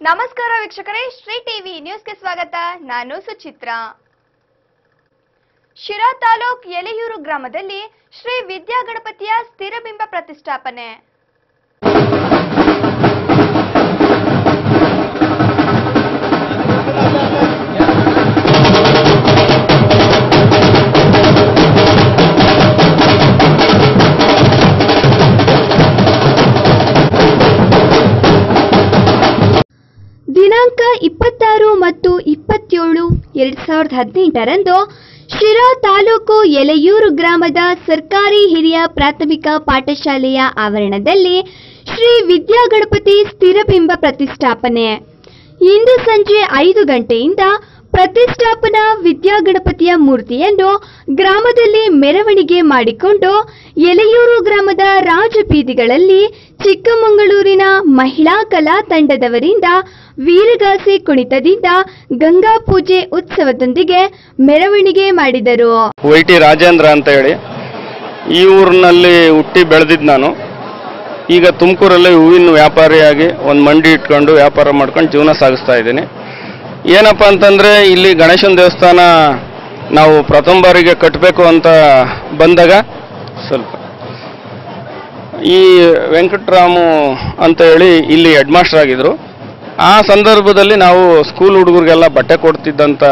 ನಮಸ್ಕಾರ ವೀಕ್ಷಕರೇ ಶ್ರೀ ಟಿವಿ ನ್ಯೂಸ್ಗೆ ಸ್ವಾಗತ ನಾನು ಸುಚಿತ್ರ ಶಿರಾ ತಾಲೂಕ್ ಎಲೆಯೂರು ಗ್ರಾಮದಲ್ಲಿ ಶ್ರೀ ವಿದ್ಯಾಗಣಪತಿಯ ಸ್ಥಿರಬಿಂಬ ಪ್ರತಿಷ್ಠಾಪನೆ ದಿನಾಂಕ ಇಪ್ಪತ್ತಾರು ಮತ್ತು ಇಪ್ಪತ್ತೇಳು ಎರಡ್ ಸಾವಿರದ ಹದಿನೆಂಟರಂದು ಶಿರಾ ತಾಲೂಕು ಎಲೆಯೂರು ಗ್ರಾಮದ ಸರ್ಕಾರಿ ಹಿರಿಯ ಪ್ರಾಥಮಿಕ ಪಾಠಶಾಲೆಯ ಆವರಣದಲ್ಲಿ ಶ್ರೀ ವಿದ್ಯಾಗಣಪತಿ ಸ್ಥಿರಬಿಂಬ ಪ್ರತಿಷ್ಠಾಪನೆ ಇಂದು ಸಂಜೆ ಐದು ಗಂಟೆಯಿಂದ ಪ್ರತಿಷ್ಠಾಪನಾ ವಿದ್ಯಾಗಣಪತಿಯ ಮೂರ್ತಿಯನ್ನು ಗ್ರಾಮದಲ್ಲಿ ಮೆರವಣಿಗೆ ಮಾಡಿಕೊಂಡು ಎಲೆಯೂರು ಗ್ರಾಮದ ರಾಜಬೀದಿಗಳಲ್ಲಿ ಚಿಕ್ಕಮಗಳೂರಿನ ಮಹಿಳಾ ಕಲಾ ತಂಡದವರಿಂದ ವೀರಗಾಸೆ ಕುಣಿತದಿಂದ ಗಂಗಾ ಪೂಜೆ ಉತ್ಸವದೊಂದಿಗೆ ಮೆರವಣಿಗೆ ಮಾಡಿದರು ವೈ ಟಿ ರಾಜೇಂದ್ರ ಅಂತ ಹೇಳಿ ಈ ಊರಿನಲ್ಲಿ ಹುಟ್ಟಿ ಬೆಳೆದಿದ್ದು ನಾನು ಈಗ ತುಮಕೂರಲ್ಲಿ ಹೂವಿನ ವ್ಯಾಪಾರಿಯಾಗಿ ಒಂದು ಮಂಡಿ ಇಟ್ಕೊಂಡು ವ್ಯಾಪಾರ ಮಾಡ್ಕೊಂಡು ಜೀವನ ಸಾಗಿಸ್ತಾ ಇದ್ದೀನಿ ಏನಪ್ಪ ಅಂತಂದರೆ ಇಲ್ಲಿ ಗಣೇಶನ ದೇವಸ್ಥಾನ ನಾವು ಪ್ರಥಮ ಬಾರಿಗೆ ಕಟ್ಟಬೇಕು ಅಂತ ಬಂದಾಗ ಸ್ವಲ್ಪ ಈ ವೆಂಕಟರಾಮು ಅಂತ ಹೇಳಿ ಇಲ್ಲಿ ಹೆಡ್ ಮಾಸ್ಟರ್ ಆಗಿದ್ರು ಆ ಸಂದರ್ಭದಲ್ಲಿ ನಾವು ಸ್ಕೂಲ್ ಹುಡುಗರಿಗೆಲ್ಲ ಬಟ್ಟೆ ಕೊಡ್ತಿದ್ದಂಥ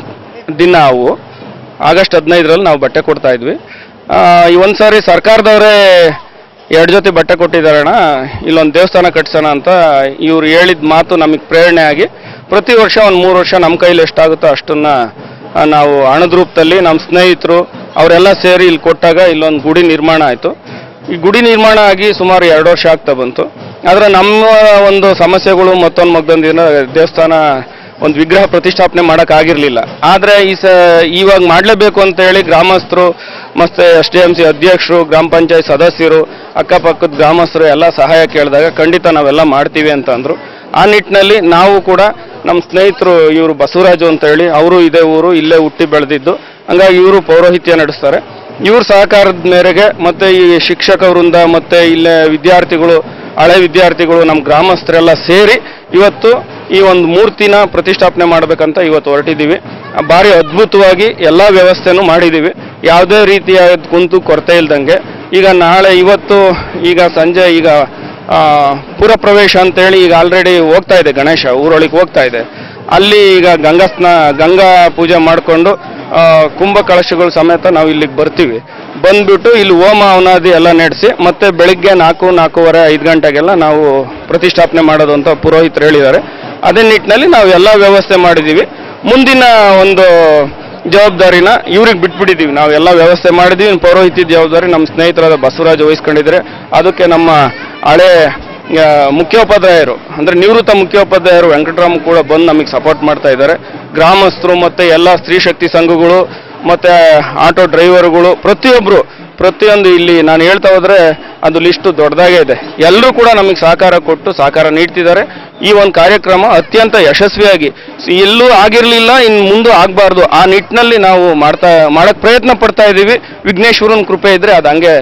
ದಿನ ಅವು ಆಗಸ್ಟ್ ಹದಿನೈದರಲ್ಲಿ ನಾವು ಬಟ್ಟೆ ಕೊಡ್ತಾ ಇದ್ವಿ ಆ, ಈ ಒಂದು ಸಾರಿ ಸರ್ಕಾರದವರೇ ಎರಡು ಜೊತೆ ಬಟ್ಟೆ ಕೊಟ್ಟಿದ್ದಾರಣ ಇಲ್ಲೊಂದು ದೇವಸ್ಥಾನ ಕಟ್ಸೋಣ ಅಂತ ಇವ್ರು ಹೇಳಿದ ಮಾತು ನಮಗೆ ಪ್ರೇರಣೆ ಆಗಿ ಪ್ರತಿ ವರ್ಷ ಒಂದು ಮೂರು ವರ್ಷ ನಮ್ಮ ಕೈಲಿ ಎಷ್ಟಾಗುತ್ತೋ ಅಷ್ಟನ್ನ ಆ, ನಾವು ಹಣದ ರೂಪದಲ್ಲಿ ನಮ್ಮ ಸ್ನೇಹಿತರು ಅವರೆಲ್ಲ ಸೇರಿ ಇಲ್ಲಿ ಕೊಟ್ಟಾಗ ಇಲ್ಲೊಂದು ಗುಡಿ ನಿರ್ಮಾಣ ಆಯಿತು ಈ ಗುಡಿ ನಿರ್ಮಾಣ ಆಗಿ ಸುಮಾರು ಎರಡು ವರ್ಷ ಆಗ್ತಾ ಬಂತು ಆದರೆ ನಮ್ಮ ಒಂದು ಸಮಸ್ಯೆಗಳು ಮತ್ತೊಂದು ಮತ್ತೊಂದು ದಿನ ದೇವಸ್ಥಾನ ಒಂದು ವಿಗ್ರಹ ಪ್ರತಿಷ್ಠಾಪನೆ ಮಾಡೋಕ್ಕಾಗಿರಲಿಲ್ಲ ಆದರೆ ಈ ಸ ಇವಾಗ ಮಾಡಲೇಬೇಕು ಅಂತ ಹೇಳಿ ಗ್ರಾಮಸ್ಥರು ಮತ್ತು ಎಸ್ ಡಿ ಎಮ್ ಸಿ ಅಧ್ಯಕ್ಷರು ಗ್ರಾಮ ಪಂಚಾಯತ್ ಸದಸ್ಯರು ಅಕ್ಕಪಕ್ಕದ ಗ್ರಾಮಸ್ಥರು ಎಲ್ಲ ಸಹಾಯ ಕೇಳಿದಾಗ ಖಂಡಿತ ನಾವೆಲ್ಲ ಮಾಡ್ತೀವಿ ಅಂತ ಅಂದರು ಆ ನಿಟ್ಟಿನಲ್ಲಿ ನಾವು ಕೂಡ ನಮ್ಮ ಸ್ನೇಹಿತರು ಇವರು ಬಸವರಾಜು ಅಂತ ಹೇಳಿ ಅವರು ಇದೇ ಊರು ಇಲ್ಲೇ ಹುಟ್ಟಿ ಬೆಳೆದಿದ್ದು ಹಂಗಾಗಿ ಇವರು ಪೌರೋಹಿತ್ಯ ನಡೆಸ್ತಾರೆ ಇವ್ರ ಸಹಕಾರದ ಮೇರೆಗೆ ಮತ್ತೆ ಈ ಶಿಕ್ಷಕ ವೃಂದ ಮತ್ತೆ ಇಲ್ಲೇ ವಿದ್ಯಾರ್ಥಿಗಳು ಹಳೆ ವಿದ್ಯಾರ್ಥಿಗಳು ನಮ್ಮ ಗ್ರಾಮಸ್ಥರೆಲ್ಲ ಸೇರಿ ಇವತ್ತು ಈ ಒಂದು ಮೂರ್ತಿನ ಪ್ರತಿಷ್ಠಾಪನೆ ಮಾಡಬೇಕಂತ ಇವತ್ತು ಹೊರಟಿದ್ದೀವಿ ಭಾರಿ ಅದ್ಭುತವಾಗಿ ಎಲ್ಲ ವ್ಯವಸ್ಥೆನೂ ಮಾಡಿದ್ದೀವಿ ಯಾವುದೇ ರೀತಿಯ ಕುಂತು ಕೊರತೆ ಇಲ್ದಂಗೆ ಈಗ ನಾಳೆ ಇವತ್ತು ಈಗ ಸಂಜೆ ಈಗ ಆ, ಪುರ ಪ್ರವೇಶ ಅಂತೇಳಿ ಈಗ ಆಲ್ರೆಡಿ ಹೋಗ್ತಾ ಇದೆ ಗಣೇಶ ಊರೊಳಗೆ ಹೋಗ್ತಾ ಇದೆ ಅಲ್ಲಿ ಈಗ ಗಂಗಾ ಸ್ನಾ ಗಂಗಾ ಪೂಜೆ ಮಾಡಿಕೊಂಡು ಕುಂಭ ಕಳಶಗಳು ಸಮೇತ ನಾವು ಇಲ್ಲಿಗೆ ಬರ್ತೀವಿ ಬಂದ್ಬಿಟ್ಟು ಇಲ್ಲಿ ಹೋಮ ಅವನಾದಿ ಎಲ್ಲ ನಡೆಸಿ ಮತ್ತೆ ಬೆಳಿಗ್ಗೆ ನಾಲ್ಕು ನಾಲ್ಕೂವರೆ ಐದು ಗಂಟೆಗೆಲ್ಲ ನಾವು ಪ್ರತಿಷ್ಠಾಪನೆ ಮಾಡೋದು ಅಂತ ಪುರೋಹಿತರು ಹೇಳಿದ್ದಾರೆ ಅದೇ ನಿಟ್ಟಿನಲ್ಲಿ ನಾವು ಎಲ್ಲ ವ್ಯವಸ್ಥೆ ಮಾಡಿದ್ದೀವಿ ಮುಂದಿನ ಒಂದು ಜವಾಬ್ದಾರಿನ ಇವ್ರಿಗೆ ಬಿಟ್ಬಿಟ್ಟಿದ್ದೀವಿ ನಾವು ಎಲ್ಲ ವ್ಯವಸ್ಥೆ ಮಾಡಿದ್ದೀವಿ ಇನ್ನು ಪೌರೋಹಿತ್ಯ ಜವಾಬ್ದಾರಿ ನಮ್ಮ ಸ್ನೇಹಿತರಾದ ಬಸವರಾಜ್ ವಹಿಸ್ಕೊಂಡಿದ್ದಾರೆ ಅದಕ್ಕೆ ನಮ್ಮ ಹಳೆ ಆ, ಮುಖ್ಯೋಪಾಧ್ಯಾಯರು ಅಂದರೆ ನಿವೃತ್ತ ಮುಖ್ಯೋಪಾಧ್ಯಾಯರು ವೆಂಕಟರಾಮ್ ಕೂಡ ಬಂದು ನಮಗೆ ಸಪೋರ್ಟ್ ಮಾಡ್ತಾ ಇದ್ದಾರೆ ಗ್ರಾಮಸ್ಥರು ಮತ್ತು ಎಲ್ಲ ಸ್ತ್ರೀ ಶಕ್ತಿ ಸಂಘಗಳು ಮತ್ತು ಆಟೋ ಡ್ರೈವರ್ಗಳು ಪ್ರತಿಯೊಬ್ಬರು ಪ್ರತಿಯೊಂದು ಇಲ್ಲಿ ನಾನು ಹೇಳ್ತಾ ಹೋದ್ರೆ ಅದು ಲಿಸ್ಟು ದೊಡ್ಡದಾಗೇ ಇದೆ ಎಲ್ಲರೂ ಕೂಡ ನಮಗೆ ಸಹಕಾರ ಕೊಟ್ಟು ಸಹಕಾರ ನೀಡ್ತಿದ್ದಾರೆ ಈ ಒಂದು ಕಾರ್ಯಕ್ರಮ ಅತ್ಯಂತ ಯಶಸ್ವಿಯಾಗಿ ಸ- ಎಲ್ಲೂ ಆಗಿರಲಿಲ್ಲ ಇನ್ನು ಮುಂದೆ ಆಗಬಾರ್ದು ಆ ನಿಟ್ಟಿನಲ್ಲಿ ನಾವು ಮಾಡ್ತಾ ಮಾಡಕ್ಕೆ ಪ್ರಯತ್ನ ಪಡ್ತಾ ಇದ್ದೀವಿ ವಿಘ್ನೇಶ್ವರನ ಕೃಪೆ ಇದ್ರೆ ಅದು ಹಂಗೆ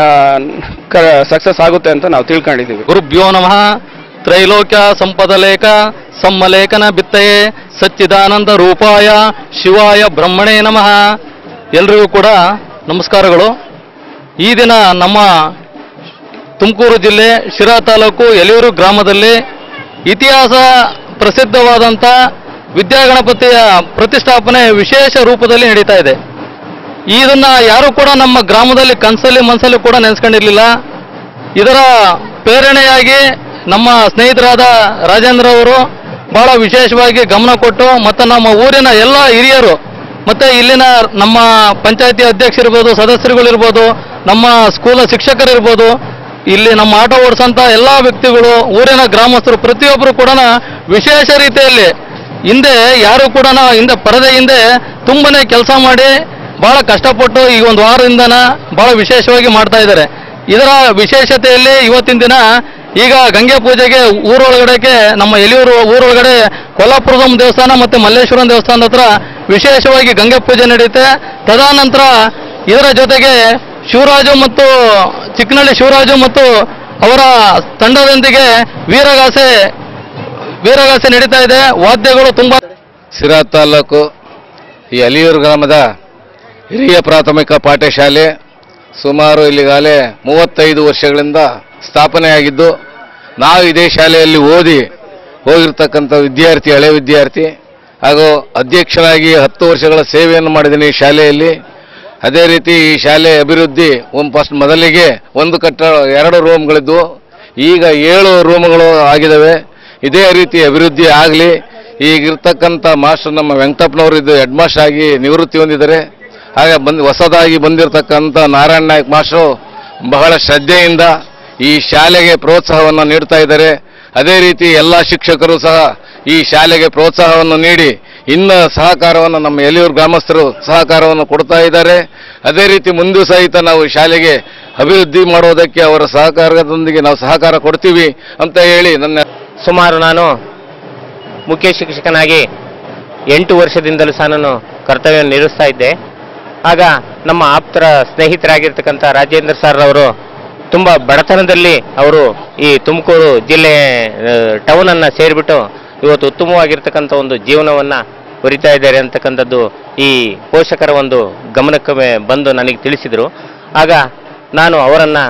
ಸಕ್ಸಸ್ ಆಗುತ್ತೆ ಅಂತ ನಾವು ತಿಳ್ಕೊಂಡಿದ್ದೀವಿ ಗುರುಭ್ಯೋ ನಮಃ ತ್ರೈಲೋಕ್ಯ ಸಂಪದಲೇಖ ಸಮ್ಮಲೇಖನ ಬಿತ್ತಯೇ ಸಚ್ಚಿದಾನಂದ ರೂಪಾಯ ಶಿವಾಯ ಬ್ರಹ್ಮಣೇ ನಮಃ ಎಲ್ರಿಗೂ ಕೂಡ ನಮಸ್ಕಾರಗಳು ಈ ದಿನ ನಮ್ಮ ತುಮಕೂರು ಜಿಲ್ಲೆ ಶಿರಾ ತಾಲೂಕು ಎಲೆಯೂರು ಗ್ರಾಮದಲ್ಲಿ ಇತಿಹಾಸ ಪ್ರಸಿದ್ಧವಾದಂಥ ವಿದ್ಯಾಗಣಪತಿಯ ಪ್ರತಿಷ್ಠಾಪನೆ ವಿಶೇಷ ರೂಪದಲ್ಲಿ ನಡೀತಾ ಇದೆ ಇದನ್ನ ಯಾರು ಕೂಡ ನಮ್ಮ ಗ್ರಾಮದಲ್ಲಿ ಕನಸಲ್ಲಿ ಮನಸ್ಸಲ್ಲಿ ಕೂಡ ನೆನೆಸ್ಕೊಂಡಿರ್ಲಿಲ್ಲ ಇದರ ಪ್ರೇರಣೆಯಾಗಿ ನಮ್ಮ ಸ್ನೇಹಿತರಾದ ರಾಜೇಂದ್ರ ಅವರು ಬಹಳ ವಿಶೇಷವಾಗಿ ಗಮನ ಕೊಟ್ಟು ಮತ್ತು ನಮ್ಮ ಊರಿನ ಎಲ್ಲ ಹಿರಿಯರು ಮತ್ತೆ ಇಲ್ಲಿನ ನಮ್ಮ ಪಂಚಾಯತಿ ಅಧ್ಯಕ್ಷರಿರ್ಬೋದು ಸದಸ್ಯರುಗಳಿರ್ಬೋದು ನಮ್ಮ ಸ್ಕೂಲ ಶಿಕ್ಷಕರಿರ್ಬೋದು ಇಲ್ಲಿ ನಮ್ಮ ಆಟೋ ಓಡಿಸಂತ ಎಲ್ಲ ವ್ಯಕ್ತಿಗಳು ಊರಿನ ಗ್ರಾಮಸ್ಥರು ಪ್ರತಿಯೊಬ್ಬರು ಕೂಡ ವಿಶೇಷ ರೀತಿಯಲ್ಲಿ ಹಿಂದೆ ಯಾರು ಕೂಡ ಹಿಂದೆ ಪರದೆ ಹಿಂದೆ ತುಂಬನೇ ಕೆಲಸ ಮಾಡಿ ಬಹಳ ಕಷ್ಟಪಟ್ಟು ಈ ಒಂದು ವಾರದಿಂದನ ಬಹಳ ವಿಶೇಷವಾಗಿ ಮಾಡ್ತಾ ಇದ್ದಾರೆ ಇದರ ವಿಶೇಷತೆಯಲ್ಲಿ ಇವತ್ತಿನ ದಿನ ಈಗ ಗಂಗೆ ಪೂಜೆಗೆ ಊರೊಳಗಡೆಗೆ ನಮ್ಮ ಎಲಿಯೂರು ಊರೊಳಗಡೆ ಕೊಲ್ಲಾಪುರದಮ್ಮ ದೇವಸ್ಥಾನ ಮತ್ತೆ ಮಲ್ಲೇಶ್ವರಂ ದೇವಸ್ಥಾನದ ಹತ್ರ ವಿಶೇಷವಾಗಿ ಗಂಗೆ ಪೂಜೆ ನಡೆಯುತ್ತೆ ತದನಂತರ ಇದರ ಜೊತೆಗೆ ಶಿವರಾಜು ಮತ್ತು ಚಿಕ್ಕನಹಳ್ಳಿ ಶಿವರಾಜು ಮತ್ತು ಅವರ ತಂಡದೊಂದಿಗೆ ವೀರಗಾಸೆ ವೀರಗಾಸೆ ನಡೀತಾ ಇದೆ ವಾದ್ಯಗಳು ತುಂಬಾ ಸಿರಾ ತಾಲೂಕು ಈ ಅಲಿಯೂರು ಗ್ರಾಮದ ಹಿರಿಯ ಪ್ರಾಥಮಿಕ ಪಾಠಶಾಲೆ ಸುಮಾರು ಇಲ್ಲಿಗಾಲೇ ಮೂವತ್ತೈದು ವರ್ಷಗಳಿಂದ ಸ್ಥಾಪನೆಯಾಗಿದ್ದು ನಾವು ಇದೇ ಶಾಲೆಯಲ್ಲಿ ಓದಿ ಹೋಗಿರ್ತಕ್ಕಂಥ ವಿದ್ಯಾರ್ಥಿ ಹಳೆ ವಿದ್ಯಾರ್ಥಿ ಹಾಗೂ ಅಧ್ಯಕ್ಷನಾಗಿ ಹತ್ತು ವರ್ಷಗಳ ಸೇವೆಯನ್ನು ಮಾಡಿದ್ದೀನಿ ಈ ಶಾಲೆಯಲ್ಲಿ ಅದೇ ರೀತಿ ಈ ಶಾಲೆ ಅಭಿವೃದ್ಧಿ ಒಂದು ಫಸ್ಟ್ ಮೊದಲಿಗೆ ಒಂದು ಕಟ್ಟಡ ಎರಡು ರೂಮ್ಗಳಿದ್ವು ಈಗ ಏಳು ರೂಮ್ಗಳು ಆಗಿದ್ದಾವೆ ಇದೇ ರೀತಿ ಅಭಿವೃದ್ಧಿ ಆಗಲಿ ಈಗಿರ್ತಕ್ಕಂಥ ಮಾಸ್ಟರ್ ನಮ್ಮ ವೆಂಕಟಪ್ಪನವರು ಇದು ಹೆಡ್ ಮಾಸ್ಟರ್ ಆಗಿ ನಿವೃತ್ತಿ ಹೊಂದಿದ್ದಾರೆ ಹಾಗೆ ಬಂದು ಹೊಸದಾಗಿ ಬಂದಿರತಕ್ಕಂಥ ನಾರಾಯಣ ನಾಯಕ್ ಮಾಸ್ಟರು ಬಹಳ ಶ್ರದ್ಧೆಯಿಂದ ಈ ಶಾಲೆಗೆ ಪ್ರೋತ್ಸಾಹವನ್ನು ನೀಡ್ತಾ ಇದ್ದಾರೆ ಅದೇ ರೀತಿ ಎಲ್ಲ ಶಿಕ್ಷಕರು ಸಹ ಈ ಶಾಲೆಗೆ ಪ್ರೋತ್ಸಾಹವನ್ನು ನೀಡಿ ಇನ್ನ ಸಹಕಾರವನ್ನು ನಮ್ಮ ಎಲಿಯೂರು ಗ್ರಾಮಸ್ಥರು ಸಹಕಾರವನ್ನು ಕೊಡ್ತಾ ಇದ್ದಾರೆ ಅದೇ ರೀತಿ ಮುಂದೆ ಸಹಿತ ನಾವು ಈ ಶಾಲೆಗೆ ಅಭಿವೃದ್ಧಿ ಮಾಡೋದಕ್ಕೆ ಅವರ ಸಹಕಾರದೊಂದಿಗೆ ನಾವು ಸಹಕಾರ ಕೊಡ್ತೀವಿ ಅಂತ ಹೇಳಿ ನನ್ನ ಸುಮಾರು ನಾನು ಮುಖ್ಯ ಶಿಕ್ಷಕನಾಗಿ ಎಂಟು ವರ್ಷದಿಂದಲೂ ಸಹ ನಾನು ಕರ್ತವ್ಯವನ್ನು ನಿರ್ವಹಿಸ್ತಾ ಇದ್ದೆ ಆಗ ನಮ್ಮ ಆಪ್ತರ ಸ್ನೇಹಿತರಾಗಿರ್ತಕ್ಕಂಥ ರಾಜೇಂದ್ರ ಸರ್ ಅವರು ತುಂಬ ಬಡತನದಲ್ಲಿ ಅವರು ಈ ತುಮಕೂರು ಜಿಲ್ಲೆ ಟೌನನ್ನು ಸೇರಿಬಿಟ್ಟು ಇವತ್ತು ಉತ್ತಮವಾಗಿರ್ತಕ್ಕಂಥ ಒಂದು ಜೀವನವನ್ನು ಹೊರಿತಾ ಇದ್ದಾರೆ ಅಂತಕ್ಕಂಥದ್ದು ಈ ಪೋಷಕರ ಒಂದು ಗಮನಕ್ಕೆ ಬಂದು ನನಗೆ ತಿಳಿಸಿದರು ಆಗ ನಾನು ಅವರನ್ನು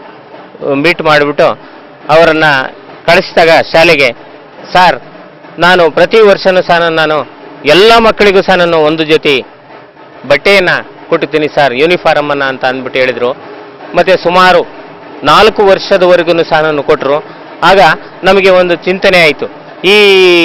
ಮೀಟ್ ಮಾಡಿಬಿಟ್ಟು ಅವರನ್ನು ಕಳಿಸಿದಾಗ ಶಾಲೆಗೆ ಸರ್ ನಾನು ಪ್ರತಿ ವರ್ಷನೂ ಸಹ ನಾನು ಎಲ್ಲ ಮಕ್ಕಳಿಗೂ ಸಹ ನಾನು ಒಂದು ಜೊತೆ ಬಟ್ಟೆಯನ್ನು ಕೊಟ್ಟಿದ್ದೀನಿ ಸರ್ ಯೂನಿಫಾರ್ಮ್ ಅನ್ನ ಅಂತ ಅಂದ್ಬಿಟ್ಟು ಹೇಳಿದರು ಮತ್ತು ಸುಮಾರು ನಾಲ್ಕು ವರ್ಷದವರೆಗೂ ಸಹ ನಾನು ಕೊಟ್ಟರು ಆಗ ನಮಗೆ ಒಂದು ಚಿಂತನೆ ಆಯಿತು ಈ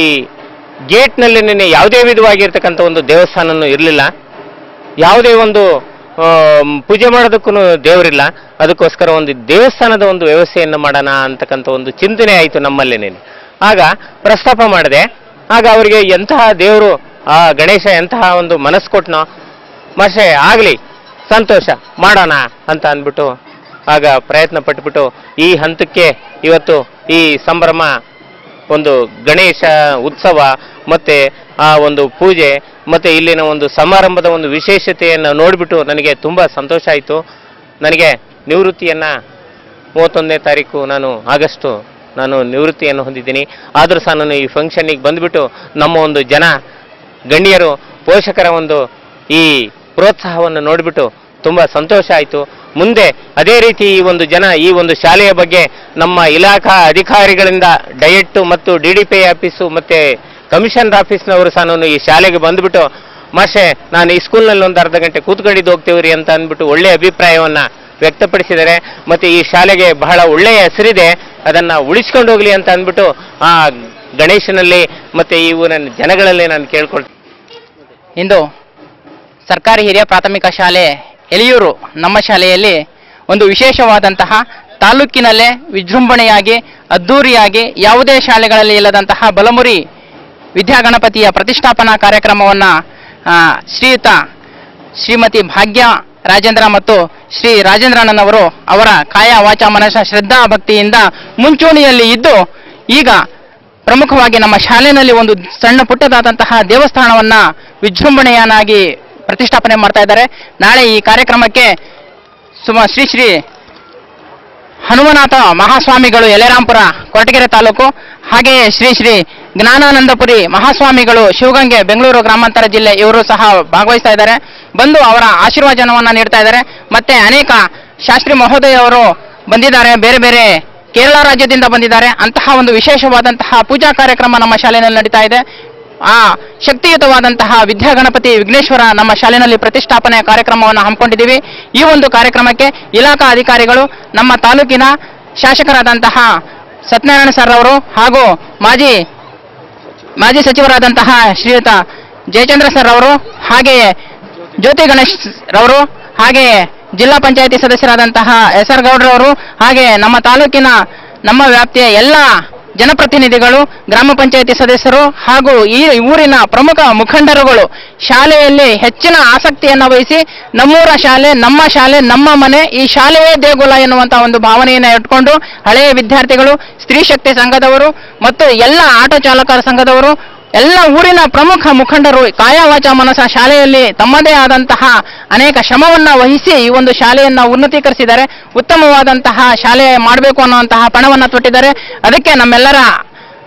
ಗೇಟ್ನಲ್ಲಿ ನಿನ್ನೆ ಯಾವುದೇ ವಿಧವಾಗಿರ್ತಕ್ಕಂಥ ಒಂದು ದೇವಸ್ಥಾನನೂ ಇರಲಿಲ್ಲ ಯಾವುದೇ ಒಂದು ಆಮ್, ಪೂಜೆ ಮಾಡೋದಕ್ಕೂ ದೇವರಿಲ್ಲ ಅದಕ್ಕೋಸ್ಕರ ಒಂದು ದೇವಸ್ಥಾನದ ಒಂದು ವ್ಯವಸ್ಥೆಯನ್ನು ಮಾಡೋಣ ಅಂತಕ್ಕಂಥ ಒಂದು ಚಿಂತನೆ ಆಯಿತು ನಮ್ಮಲ್ಲೇನೆ ಆಗ ಪ್ರಸ್ತಾಪ ಮಾಡಿದೆ ಆಗ ಅವರಿಗೆ ಎಂತಹ ದೇವರು ಆ ಗಣೇಶ ಎಂತಹ ಒಂದು ಮನಸ್ಸು ಕೊಟ್ನೋ ಮಶೆ ಆಗಲಿ ಸಂತೋಷ ಮಾಡೋಣ ಅಂತ ಅಂದ್ಬಿಟ್ಟು ಆಗ ಪ್ರಯತ್ನ ಪಟ್ಬಿಟ್ಟು ಈ ಹಂತಕ್ಕೆ ಇವತ್ತು ಈ ಸಂಭ್ರಮ ಒಂದು ಗಣೇಶ ಉತ್ಸವ ಮತ್ತೆ ಆ ಒಂದು ಪೂಜೆ ಮತ್ತೆ ಇಲ್ಲಿನ ಒಂದು ಸಮಾರಂಭದ ಒಂದು ವಿಶೇಷತೆಯನ್ನು ನೋಡಿಬಿಟ್ಟು ನನಗೆ ತುಂಬ ಸಂತೋಷ ಆಯಿತು ನನಗೆ ನಿವೃತ್ತಿಯನ್ನ ಮೂವತ್ತೊಂದನೇ ತಾರೀಕು ನಾನು ಆಗಸ್ಟು ನಾನು ನಿವೃತ್ತಿಯನ್ನು ಹೊಂದಿದ್ದೀನಿ ಆದರೂ ಸಹ ನಾನು ಈ ಫಂಕ್ಷನ್ನಿಗೆ ಬಂದುಬಿಟ್ಟು ನಮ್ಮ ಒಂದು ಜನ ಗಣ್ಯರು ಪೋಷಕರ ಒಂದು ಈ ಪ್ರೋತ್ಸಾಹವನ್ನು ನೋಡಿಬಿಟ್ಟು ತುಂಬ ಸಂತೋಷ ಆಯಿತು ಮುಂದೆ ಅದೇ ರೀತಿ ಈ ಒಂದು ಜನ ಈ ಒಂದು ಶಾಲೆಯ ಬಗ್ಗೆ ನಮ್ಮ ಇಲಾಖಾ ಅಧಿಕಾರಿಗಳಿಂದ ಡಯಟ್ ಮತ್ತು ಡಿ ಡಿ ಪಿ ಆಫೀಸು ಮತ್ತು ಕಮಿಷನರ್ ಆಫೀಸ್ನವರು ಸಹ ನಾನು ಈ ಶಾಲೆಗೆ ಬಂದುಬಿಟ್ಟು ಮಾಷೆ ನಾನು ಈ ಸ್ಕೂಲ್ನಲ್ಲಿ ಒಂದು ಅರ್ಧ ಗಂಟೆ ಕೂತ್ಕೊಂಡಿದ್ದು ಹೋಗ್ತೀವಿ ರೀ ಅಂತ ಅಂದ್ಬಿಟ್ಟು ಒಳ್ಳೆಯ ಅಭಿಪ್ರಾಯವನ್ನು ವ್ಯಕ್ತಪಡಿಸಿದ್ದಾರೆ ಮತ್ತು ಈ ಶಾಲೆಗೆ ಬಹಳ ಒಳ್ಳೆಯ ಹೆಸರಿದೆ ಅದನ್ನು ಉಳಿಸ್ಕೊಂಡು ಹೋಗಲಿ ಅಂತ ಅಂದ್ಬಿಟ್ಟು ಆ ಗಣೇಶನಲ್ಲಿ ಮತ್ತು ಈ ಊರಿನ ಜನಗಳಲ್ಲಿ ನಾನು ಕೇಳ್ಕೊಳ್ತೀನಿ ಇಂದು ಸರ್ಕಾರಿ ಹಿರಿಯ ಪ್ರಾಥಮಿಕ ಶಾಲೆ ಎಲಿಯೂರು ನಮ್ಮ ಶಾಲೆಯಲ್ಲಿ ಒಂದು ವಿಶೇಷವಾದಂತಹ ತಾಲೂಕಿನಲ್ಲೇ ವಿಜೃಂಭಣೆಯಾಗಿ ಅದ್ಧೂರಿಯಾಗಿ ಯಾವುದೇ ಶಾಲೆಗಳಲ್ಲಿ ಇಲ್ಲದಂತಹ ಬಲಮುರಿ ವಿದ್ಯಾಗಣಪತಿಯ ಪ್ರತಿಷ್ಠಾಪನಾ ಕಾರ್ಯಕ್ರಮವನ್ನು ಶ್ರೀಯುತ ಶ್ರೀಮತಿ ಭಾಗ್ಯ ರಾಜೇಂದ್ರ ಮತ್ತು ಶ್ರೀ ರಾಜೇಂದ್ರಣ್ಣನವರು ಅವರ ಕಾಯ ವಾಚ ಮನಸ ಶ್ರದ್ಧಾ ಭಕ್ತಿಯಿಂದ ಮುಂಚೂಣಿಯಲ್ಲಿ ಇದ್ದು ಈಗ ಪ್ರಮುಖವಾಗಿ ನಮ್ಮ ಶಾಲೆಯಲ್ಲಿ ಒಂದು ಸಣ್ಣ ಪುಟ್ಟದಾದಂತಹ ದೇವಸ್ಥಾನವನ್ನ ವಿಜೃಂಭಣೆಯನ್ನಾಗಿ ಪ್ರತಿಷ್ಠಾಪನೆ ಮಾಡ್ತಾ ಇದ್ದಾರೆ ನಾಳೆ ಈ ಕಾರ್ಯಕ್ರಮಕ್ಕೆ ಸುಮ ಶ್ರೀ ಶ್ರೀ ಹನುಮನಾಥ ಮಹಾಸ್ವಾಮಿಗಳು ಯಲೆರಾಂಪುರ ಕೊರಟಗೆರೆ ತಾಲೂಕು ಹಾಗೆಯೇ ಶ್ರೀ ಶ್ರೀ ಜ್ಞಾನಾನಂದಪುರಿ ಮಹಾಸ್ವಾಮಿಗಳು ಶಿವಗಂಗೆ ಬೆಂಗಳೂರು ಗ್ರಾಮಾಂತರ ಜಿಲ್ಲೆ ಇವರು ಸಹ ಭಾಗವಹಿಸ್ತಾ ಇದ್ದಾರೆ ಬಂದು ಅವರ ಆಶೀರ್ವಚನವನ್ನ ನೀಡ್ತಾ ಇದ್ದಾರೆ ಮತ್ತೆ ಅನೇಕ ಶಾಸ್ತ್ರಿ ಮಹೋದಯ ಅವರು ಬಂದಿದ್ದಾರೆ ಬೇರೆ ಬೇರೆ ಕೇರಳ ರಾಜ್ಯದಿಂದ ಬಂದಿದ್ದಾರೆ ಅಂತಹ ಒಂದು ವಿಶೇಷವಾದಂತಹ ಪೂಜಾ ಕಾರ್ಯಕ್ರಮ ನಮ್ಮ ಶಾಲೆಯಲ್ಲಿ ನಡೀತಾ ಇದೆ ಆ ಶಕ್ತಿಯುತವಾದಂತಹ ವಿದ್ಯಾಗಣಪತಿ ವಿಘ್ನೇಶ್ವರ ನಮ್ಮ ಶಾಲೆಯಲ್ಲಿ ಪ್ರತಿಷ್ಠಾಪನೆ ಕಾರ್ಯಕ್ರಮವನ್ನು ಹಮ್ಮಿಕೊಂಡಿದ್ದೀವಿ ಈ ಒಂದು ಕಾರ್ಯಕ್ರಮಕ್ಕೆ ಇಲಾಖಾ ಅಧಿಕಾರಿಗಳು ನಮ್ಮ ತಾಲೂಕಿನ ಶಾಸಕರಾದಂತಹ ಸತ್ಯನಾರಾಯಣ ಸರ್ ಅವರು ಹಾಗೂ ಮಾಜಿ ಮಾಜಿ ಸಚಿವರಾದಂತಹ ಶ್ರೀಯುತ ಜಯಚಂದ್ರ ಸರ್ ಅವರು ಹಾಗೆಯೇ ಜ್ಯೋತಿ ಗಣೇಶ್ ರವರು ಹಾಗೆಯೇ ಜಿಲ್ಲಾ ಪಂಚಾಯತಿ ಸದಸ್ಯರಾದಂತಹ ಎಸ್ ಆರ್ ಗೌಡ್ರವರು ಹಾಗೆ ನಮ್ಮ ತಾಲೂಕಿನ ನಮ್ಮ ವ್ಯಾಪ್ತಿಯ ಎಲ್ಲ ಜನಪ್ರತಿನಿಧಿಗಳು ಗ್ರಾಮ ಪಂಚಾಯತಿ ಸದಸ್ಯರು ಹಾಗೂ ಈ ಊರಿನ ಪ್ರಮುಖ ಮುಖಂಡರುಗಳು ಶಾಲೆಯಲ್ಲಿ ಹೆಚ್ಚಿನ ಆಸಕ್ತಿಯನ್ನು ವಹಿಸಿ ನಮ್ಮೂರ ಶಾಲೆ ನಮ್ಮ ಶಾಲೆ ನಮ್ಮ ಮನೆ ಈ ಶಾಲೆಯೇ ದೇಗುಲ ಎನ್ನುವಂತಹ ಒಂದು ಭಾವನೆಯನ್ನು ಇಟ್ಕೊಂಡು ಹಳೆಯ ವಿದ್ಯಾರ್ಥಿಗಳು ಸ್ತ್ರೀ ಶಕ್ತಿ ಸಂಘದವರು ಮತ್ತು ಎಲ್ಲ ಆಟೋ ಚಾಲಕರ ಸಂಘದವರು ಎಲ್ಲ ಊರಿನ ಪ್ರಮುಖ ಮುಖಂಡರು ಕಾಯವಾಚ ಮನಸ ಶಾಲೆಯಲ್ಲಿ ತಮ್ಮದೇ ಆದಂತಹ ಅನೇಕ ಶ್ರಮವನ್ನ ವಹಿಸಿ ಈ ಒಂದು ಶಾಲೆಯನ್ನ ಉನ್ನತೀಕರಿಸಿದ್ದಾರೆ ಉತ್ತಮವಾದಂತಹ ಶಾಲೆ ಮಾಡಬೇಕು ಅನ್ನುವಂತಹ ಪಣವನ್ನ ತೊಟ್ಟಿದ್ದಾರೆ ಅದಕ್ಕೆ ನಮ್ಮೆಲ್ಲರ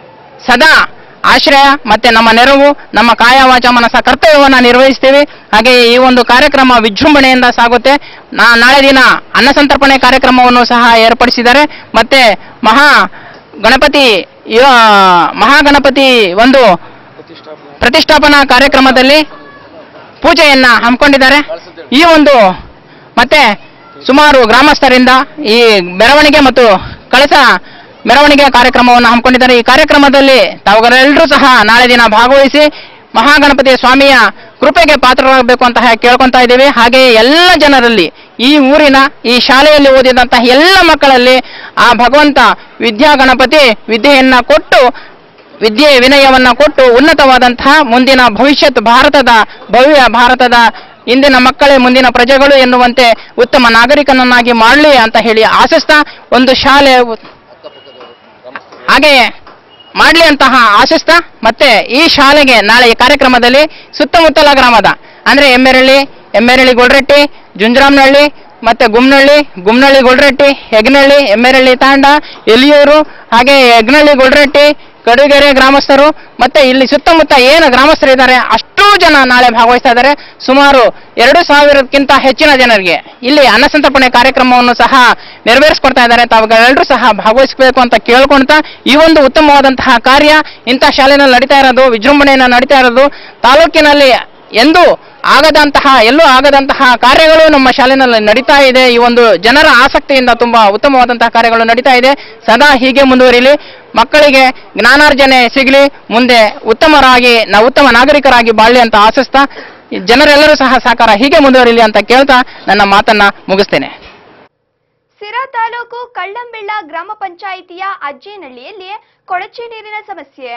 ಸದಾ ಆಶ್ರಯ ಮತ್ತೆ ನಮ್ಮ ನೆರವು ನಮ್ಮ ಕಾಯ ವಾಚ ಮನಸ ಕರ್ತವ್ಯವನ್ನು ನಿರ್ವಹಿಸ್ತೀವಿ ಹಾಗೆ ಈ ಒಂದು ಕಾರ್ಯಕ್ರಮ ವಿಜೃಂಭಣೆಯಿಂದ ಸಾಗುತ್ತೆ ನಾ ನಾಳೆ ದಿನ ಅನ್ನ ಸಂತರ್ಪಣೆ ಕಾರ್ಯಕ್ರಮವನ್ನು ಸಹ ಏರ್ಪಡಿಸಿದ್ದಾರೆ ಮತ್ತೆ ಮಹಾ ಗಣಪತಿ ಇವ- ಮಹಾಗಣಪತಿ ಒಂದು ಪ್ರತಿಷ್ಠಾಪನಾ ಕಾರ್ಯಕ್ರಮದಲ್ಲಿ ಪೂಜೆಯನ್ನ ಹಮ್ಮಿಕೊಂಡಿದ್ದಾರೆ ಈ ಒಂದು ಮತ್ತೆ ಸುಮಾರು ಗ್ರಾಮಸ್ಥರಿಂದ ಈ ಮೆರವಣಿಗೆ ಮತ್ತು ಕಳಸ ಮೆರವಣಿಗೆ ಕಾರ್ಯಕ್ರಮವನ್ನು ಹಮ್ಮಿಕೊಂಡಿದ್ದಾರೆ ಈ ಕಾರ್ಯಕ್ರಮದಲ್ಲಿ ತಾವುಗಳೆಲ್ಲರೂ ಸಹ ನಾಳೆ ದಿನ ಭಾಗವಹಿಸಿ ಮಹಾಗಣಪತಿ ಸ್ವಾಮಿಯ ಕೃಪೆಗೆ ಪಾತ್ರರಾಗಬೇಕು ಅಂತ ಹೇ- ಕೇಳ್ಕೊಂತಾ ಇದ್ದೀವಿ ಹಾಗೆಯೇ ಎಲ್ಲ ಜನರಲ್ಲಿ ಈ ಊರಿನ ಈ ಶಾಲೆಯಲ್ಲಿ ಓದಿದಂತಹ ಎಲ್ಲ ಮಕ್ಕಳಲ್ಲಿ ಆ ಭಗವಂತ ವಿದ್ಯಾ ಗಣಪತಿ ವಿದ್ಯೆಯನ್ನ ಕೊಟ್ಟು ವಿದ್ಯೆ ವಿನಯವನ್ನ ಕೊಟ್ಟು ಉನ್ನತವಾದಂತಹ ಮುಂದಿನ ಭವಿಷ್ಯತ್ ಭಾರತದ ಭವ್ಯ ಭಾರತದ ಇಂದಿನ ಮಕ್ಕಳೇ ಮುಂದಿನ ಪ್ರಜೆಗಳು ಎನ್ನುವಂತೆ ಉತ್ತಮ ನಾಗರಿಕನನ್ನಾಗಿ ಮಾಡಲಿ ಅಂತ ಹೇಳಿ ಆಶಿಸ್ತಾ ಒಂದು ಶಾಲೆ ಹಾಗೆಯೇ ಮಾಡಲಿ ಅಂತಹ ಆಶಿಸ್ತಾ ಮತ್ತೆ ಈ ಶಾಲೆಗೆ ನಾಳೆ ಈ ಕಾರ್ಯಕ್ರಮದಲ್ಲಿ ಸುತ್ತಮುತ್ತಲ ಗ್ರಾಮದ ಅಂದ್ರೆ ಎಮ್ಮೆರಳ್ಳಿ ಎಮ್ಮೆರಳ್ಳಿ ಗೊಲ್ರಟ್ಟಿ ಜುಂಜರಾಮ್ನಹಳ್ಳಿ ಮತ್ತೆ ಗುಮ್ನಳ್ಳಿ ಗುಮ್ನಳ್ಳಿ ಗೊಲ್ರಟ್ಟಿ ಹೆಗ್ನಳ್ಳಿ ಎಮ್ಮೆರಳ್ಳಿ ತಾಂಡ ಎಲಿಯೂರು ಹಾಗೆ ಹೆಗ್ನಳ್ಳಿ ಗೊಲ್ರಟ್ಟಿ ಕಡುಗೆರೆ ಗ್ರಾಮಸ್ಥರು ಮತ್ತೆ ಇಲ್ಲಿ ಸುತ್ತಮುತ್ತ ಏನು ಗ್ರಾಮಸ್ಥರಿದ್ದಾರೆ ಅಷ್ಟೂ ಜನ ನಾಳೆ ಭಾಗವಹಿಸ್ತಾ ಇದ್ದಾರೆ ಸುಮಾರು ಎರಡು ಸಾವಿರಕ್ಕಿಂತ ಹೆಚ್ಚಿನ ಜನರಿಗೆ ಇಲ್ಲಿ ಅನ್ನಸಂತರ್ಪಣೆ ಕಾರ್ಯಕ್ರಮವನ್ನು ಸಹ ನೆರವೇರಿಸ್ಕೊಡ್ತಾ ಇದ್ದಾರೆ ತಾವುಗಳೆಲ್ಲರೂ ಸಹ ಭಾಗವಹಿಸಬೇಕು ಅಂತ ಕೇಳ್ಕೊಳ್ತಾ ಈ ಒಂದು ಉತ್ತಮವಾದಂತಹ ಕಾರ್ಯ ಇಂಥ ಶಾಲೆಯಲ್ಲಿ ನಡೀತಾ ಇರೋದು ವಿಜೃಂಭಣೆಯನ್ನು ನಡೀತಾ ಇರೋದು ತಾಲೂಕಿನಲ್ಲಿ ಎಂದು ಆಗದಂತಹ ಎಲ್ಲೂ ಆಗದಂತಹ ಕಾರ್ಯಗಳು ನಮ್ಮ ಶಾಲೆಯಲ್ಲಿ ನಡೀತಾ ಇದೆ ಈ ಒಂದು ಜನರ ಆಸಕ್ತಿಯಿಂದ ತುಂಬಾ ಉತ್ತಮವಾದಂತಹ ಕಾರ್ಯಗಳು ನಡೀತಾ ಇದೆ ಸದಾ ಹೀಗೆ ಮುಂದುವರಿಲಿ ಮಕ್ಕಳಿಗೆ ಜ್ಞಾನಾರ್ಜನೆ ಸಿಗಲಿ ಮುಂದೆ ಉತ್ತಮರಾಗಿ ನಾವು ಉತ್ತಮ ನಾಗರಿಕರಾಗಿ ಬಾಳ್ಲಿ ಅಂತ ಆಶಿಸ್ತಾ ಈ ಜನರೆಲ್ಲರೂ ಸಹ ಸಹಕಾರ ಹೀಗೆ ಮುಂದುವರಿಲಿ ಅಂತ ಕೇಳ್ತಾ ನನ್ನ ಮಾತನ್ನ ಮುಗಿಸ್ತೇನೆ ಸಿರಾ ತಾಲೂಕು ಕಳ್ಳಂಬೆಳ್ಳ ಗ್ರಾಮ ಪಂಚಾಯಿತಿಯ ಅಜ್ಜೇನಹಳ್ಳಿಯಲ್ಲಿ ಕೊಳಚೆ ನೀರಿನ ಸಮಸ್ಯೆ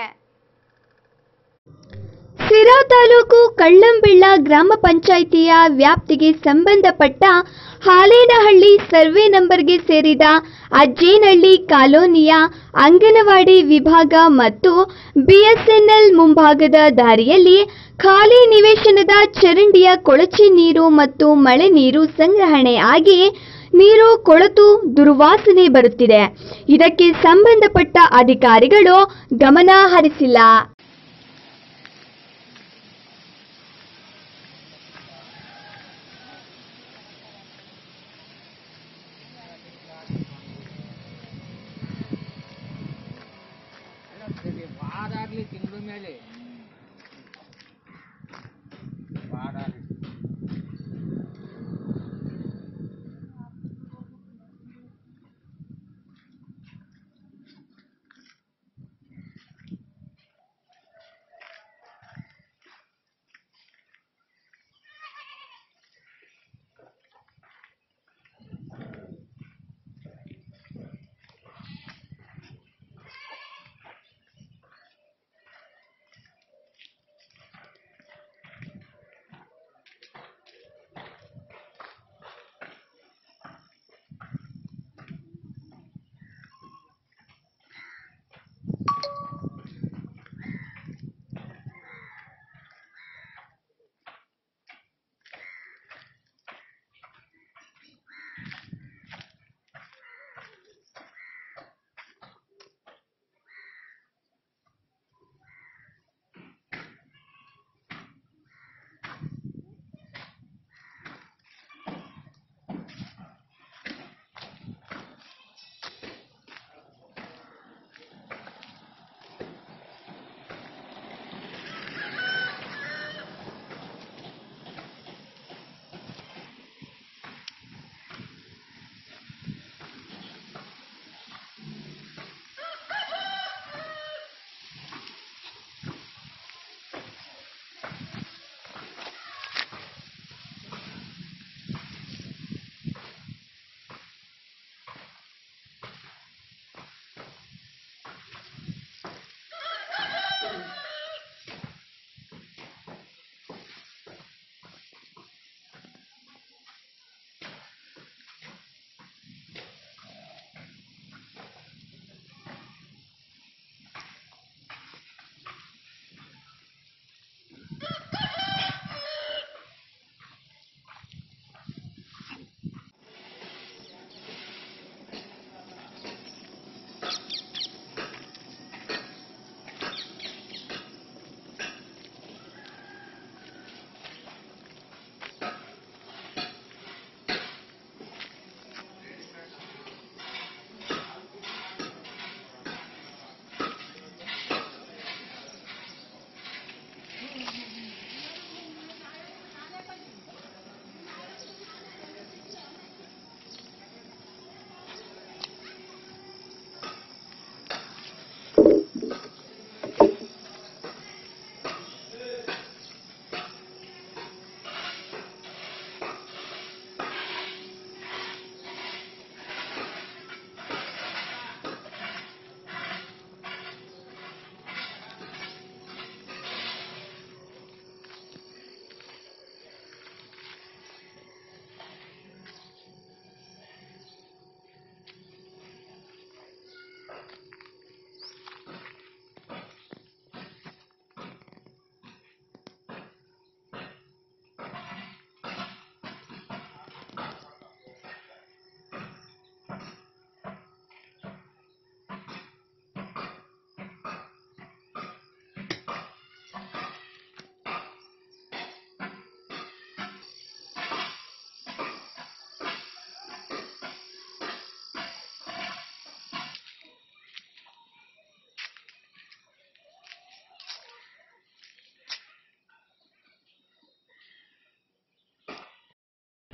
ಸಿರಾ ತಾಲೂಕು ಕಳ್ಳಂಬೆಳ್ಳ ಗ್ರಾಮ ಪಂಚಾಯಿತಿಯ ವ್ಯಾಪ್ತಿಗೆ ಸಂಬಂಧಪಟ್ಟ ಹಾಲೇನಹಳ್ಳಿ ಸರ್ವೆ ನಂಬರ್ಗೆ ಸೇರಿದ ಅಜ್ಜೇನಹಳ್ಳಿ ಕಾಲೋನಿಯ ಅಂಗನವಾಡಿ ವಿಭಾಗ ಮತ್ತು ಬಿಎಸ್ಎನ್ಎಲ್ ಮುಂಭಾಗದ ದಾರಿಯಲ್ಲಿ ಖಾಲಿ ನಿವೇಶನದ ಚರಂಡಿಯ ಕೊಳಚೆ ನೀರು ಮತ್ತು ಮಳೆ ನೀರು ಸಂಗ್ರಹಣೆ ಆಗಿ ನೀರು ಕೊಳತು ದುರ್ವಾಸನೆ ಬರುತ್ತಿದೆ ಇದಕ್ಕೆ ಸಂಬಂಧಪಟ್ಟ ಅಧಿಕಾರಿಗಳು ಗಮನ ಹರಿಸಿಲ್ಲ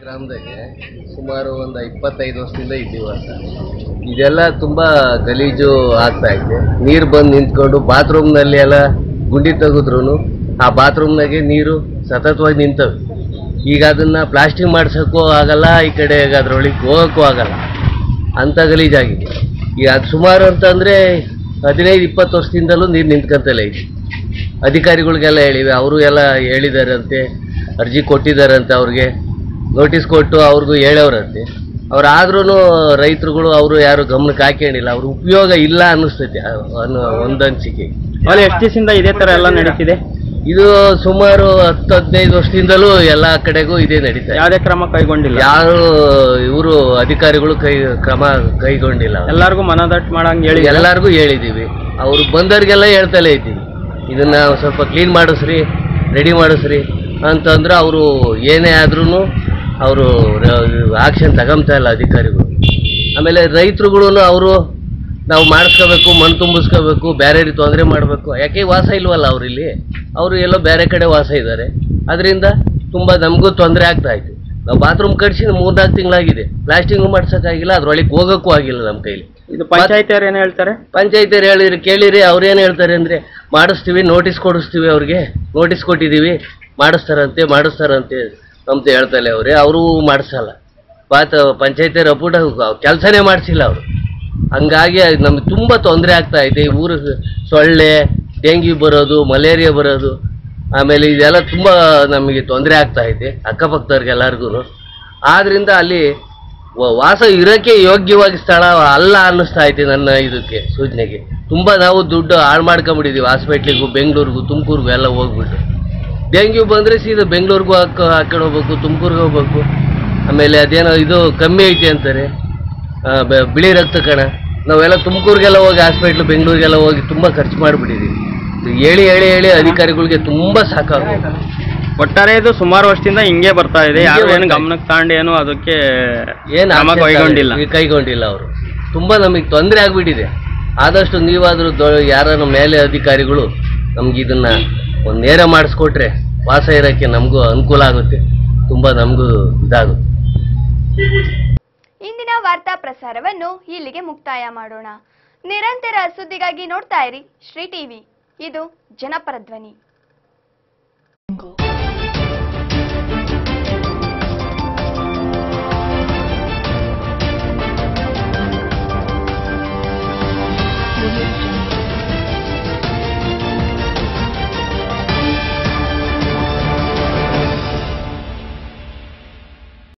ಗ್ರಾಮದಾಗೆ ಸುಮಾರು ಒಂದು ಇಪ್ಪತ್ತೈದು ವರ್ಷದಿಂದ ಇದ್ದೀವಿ ಅಂತ ಇದೆಲ್ಲ ತುಂಬಾ ಗಲೀಜು ಆಗ್ತಾ ಇದೆ ನೀರು ಬಂದು ನಿಂತ್ಕೊಂಡು ಬಾತ್ರೂಮ್ನಲ್ಲಿ ಎಲ್ಲ ಗುಂಡಿ ತೆಗೆದ್ರು ಆ ಬಾತ್ರೂಮ್ನಾಗೆ ನೀರು ಸತತವಾಗಿ ನಿಂತವೆ ಈಗ ಅದನ್ನ ಪ್ಲಾಸ್ಟಿಕ್ ಮಾಡ್ಸೋಕ್ಕೂ ಆಗಲ್ಲ ಈ ಕಡೆ ಅದ್ರೊಳಗೆ ಹೋಗೋಕ್ಕೂ ಆಗಲ್ಲ ಅಂತ ಗಲೀಜಾಗಿದೆ ಈಗ ಅದು ಸುಮಾರು ಅಂತಂದ್ರೆ ಹದಿನೈದು ಇಪ್ಪತ್ತು ವರ್ಷದಿಂದಲೂ ನೀರು ನಿಂತ್ಕೊಂತಲೇ ಇದೆ ಅಧಿಕಾರಿಗಳಿಗೆಲ್ಲ ಹೇಳಿವೆ ಅವರು ಎಲ್ಲ ಹೇಳಿದಾರಂತೆ ಅರ್ಜಿ ಕೊಟ್ಟಿದ್ದಾರಂತೆ ಅವ್ರಿಗೆ ನೋಟಿಸ್ ಕೊಟ್ಟು ಅವ್ರಿಗೂ ಹೇಳವ್ರಂತೆ ಅವ್ರು ಆದ್ರೂ ರೈತರುಗಳು ಅವರು ಯಾರು ಗಮನಕ್ಕೆ ಹಾಕೊಂಡಿಲ್ಲ ಅವ್ರ ಉಪಯೋಗ ಇಲ್ಲ ಅನ್ನಿಸ್ತೈತೆ ಅನ್ನೋ ಒಂದು ಅನಿಸಿಕೆ ಅಲ್ಲಿ ಎಷ್ಟು ದಿವಸದಿಂದ ಇದೇ ತರ ಎಲ್ಲ ನಡೀತಿದೆ ಇದು ಸುಮಾರು ಹತ್ತು ಹದಿನೈದು ವರ್ಷದಿಂದಲೂ ಎಲ್ಲ ಕಡೆಗೂ ಇದೇ ನಡೀತಾ ಇದೆ. ಯಾವುದೇ ಕ್ರಮ ಕೈಗೊಂಡಿಲ್ಲ ಯಾರು ಇವರು ಅಧಿಕಾರಿಗಳು ಕೈ ಕ್ರಮ ಕೈಗೊಂಡಿಲ್ಲ ಎಲ್ಲಾರ್ಗು ಮನದಟ್ಟು ಮಾಡಂಗ್ ಹೇಳಿ ಎಲ್ಲಾರ್ಗೂ ಹೇಳಿದೀವಿ ಅವ್ರು ಬಂದವ್ರಿಗೆಲ್ಲ ಹೇಳ್ತಲೇ ಇದ್ದೀವಿ ಇದನ್ನ ಒಂದ್ ಸ್ವಲ್ಪ ಕ್ಲೀನ್ ಮಾಡಿಸ್ರಿ ರೆಡಿ ಮಾಡಿಸ್ರಿ ಅಂತಂದ್ರೆ ಅವರು ಏನೇ ಆದ್ರೂ ಅವರು ಆಕ್ಷನ್ ತಗೊಂತಾ ಇಲ್ಲ ಅಧಿಕಾರಿಗಳು ಆಮೇಲೆ ರೈತರುಗಳು ಅವರು ನಾವು ಮಾಡಿಸ್ಕೋಬೇಕು ಮಣ್ಣು ತುಂಬಿಸ್ಕೋಬೇಕು ಬೇರೆ ರೀತಿ ತೊಂದರೆ ಮಾಡಬೇಕು ಯಾಕೆ ವಾಸ ಇಲ್ವಲ್ಲ ಅವ್ರು ಇಲ್ಲಿ ಅವರು ಎಲ್ಲೋ ಬೇರೆ ಕಡೆ ವಾಸ ಇದ್ದಾರೆ ಅದರಿಂದ ತುಂಬ ನಮಗೂ ತೊಂದರೆ ಆಗ್ತಾ ಇತ್ತು ನಾವು ಬಾತ್ರೂಮ್ ಕಟ್ಸಿ ಮೂರ್ನಾಲ್ಕು ತಿಂಗಳಾಗಿದೆ ಪ್ಲಾಸ್ಟಿಂಗು ಮಾಡ್ಸೋಕ್ಕಾಗಿಲ್ಲ ಅದ್ರೊಳಗೆ ಹೋಗೋಕ್ಕೂ ಆಗಿಲ್ಲ ನಮ್ಮ ಕೈಲಿ ಇದು ಪಂಚಾಯತಿಯವ್ರು ಏನ್ ಹೇಳ್ತಾರೆ ಪಂಚಾಯತಿಯವ್ರು ಹೇಳಿರಿ ಕೇಳಿರಿ ಅವ್ರು ಏನು ಹೇಳ್ತಾರೆ ಅಂದರೆ ಮಾಡಿಸ್ತೀವಿ ನೋಟಿಸ್ ಕೊಡಿಸ್ತೀವಿ ಅವ್ರಿಗೆ ನೋಟಿಸ್ ಕೊಟ್ಟಿದ್ದೀವಿ ಮಾಡಿಸ್ತಾರಂತೆ ಮಾಡಿಸ್ತಾರಂತೆ ಅಂತ ಹೇಳ್ತಾರೆ ಅವ್ರೆ ಅವರು ಮಾಡಿಸಲ್ಲ ಪಾತ ಪಂಚಾಯತಿಯವ್ರ ಅಪ್ಪುಟ ಕೆಲಸನೇ ಮಾಡಿಸಿಲ್ಲ ಅವರು ಹಂಗಾಗಿ ನಮ್ಗೆ ತುಂಬ ತೊಂದರೆ ಆಗ್ತಾ ಇದೆ ಈ ಊರು ಸೊಳ್ಳೆ ಡೆಂಗ್ಯೂ ಬರೋದು ಮಲೇರಿಯಾ ಬರೋದು ಆಮೇಲೆ ಇದೆಲ್ಲ ತುಂಬ ನಮಗೆ ತೊಂದರೆ ಆಗ್ತಾ ಇದೆ ಅಕ್ಕಪಕ್ಕದವ್ರಿಗೆಲ್ಲರಿಗೂ ಆದ್ರಿಂದ ಅಲ್ಲಿ ವ- ವಾಸ ಇರೋಕ್ಕೆ ಯೋಗ್ಯವಾಗಿ ಸ್ಥಳ ಅಲ್ಲ ಅನ್ನಿಸ್ತಾ ಐತೆ ನನ್ನ ಇದಕ್ಕೆ ಸೂಚನೆಗೆ ತುಂಬ ನಾವು ದುಡ್ಡು ಹಾಳು ಮಾಡ್ಕೊಂಬಿಟ್ಟಿದ್ದೀವಿ ಹಾಸ್ಪಿಟ್ಲಿಗೂ ಬೆಂಗಳೂರಿಗೂ ತುಮಕೂರಿಗೂ ಎಲ್ಲ ಹೋಗ್ಬಿಟ್ಟು ಡೆಂಗ್ಯೂ ಬಂದರೆ ಸೀದಾ ಬೆಂಗಳೂರಿಗೂ ಹಾಕ ಹಾಕೊಂಡು ಹೋಗ್ಬೇಕು ತುಮಕೂರಿಗೆ ಹೋಗ್ಬೇಕು ಆಮೇಲೆ ಅದೇನೋ ಇದು ಕಮ್ಮಿ ಐತೆ ಅಂತಾರೆ ಆ, ಬೆ- ಬಿಳಿ ರಕ್ತ ಕಣ ನಾವೆಲ್ಲ ತುಮಕೂರಿಗೆಲ್ಲ ಹೋಗಿ ಹಾಸ್ಪಿಟ್ಲು ಬೆಂಗಳೂರಿಗೆಲ್ಲ ಹೋಗಿ ತುಂಬ ಖರ್ಚು ಮಾಡಿಬಿಟ್ಟಿದ್ದೀವಿ ಹೇಳಿ ಹೇಳಿ ಹೇಳಿ ಅಧಿಕಾರಿಗಳಿಗೆ ತುಂಬ ಸಾಕಾಗ ಒಟ್ಟಾರೆ ಇದು ಸುಮಾರು ವರ್ಷದಿಂದ ಹಿಂಗೆ ಬರ್ತಾ ಇದೆ ಹಿಂಗೆ ಯಾರು ಏನು ಬರ್ತಾ ಇದೆ. ಗಮನಕ್ಕೆ ತಗೊಂಡು ಏನು ಅದಕ್ಕೆ ಏನು ಕ್ರಮ ಕೈಗೊಂಡಿಲ್ಲ ಕೈಗೊಂಡಿಲ್ಲ ಅವರು ತುಂಬಾ ನಮಗೆ ತೊಂದರೆ ಆಗ್ಬಿಟ್ಟಿದೆ ಆದಷ್ಟು ನೀವಾದ್ರೂ ದೊ- ಯಾರನ್ನ ಮೇಲೆ ಅಧಿಕಾರಿಗಳು ನಮ್ಗೆ ಇದನ್ನ ಒಂದು ನೇರ ಮಾಡಿಸ್ಕೊಟ್ರೆ ವಾಸ ಇರೋಕ್ಕೆ ನಮಗೂ ಅನುಕೂಲ ಆಗುತ್ತೆ ತುಂಬಾ ನಮಗೂ ಇದಾಗುತ್ತೆ ಇಂದಿನ ವಾರ್ತಾ ಪ್ರಸಾರವನ್ನು ಇಲ್ಲಿಗೆ ಮುಕ್ತಾಯ ಮಾಡೋಣ ನಿರಂತರ ಸುದ್ದಿಗಾಗಿ ನೋಡ್ತಾ ಇರಿ ಶ್ರೀ ಟಿವಿ ಇದು ಜನಪರ ಧ್ವನಿ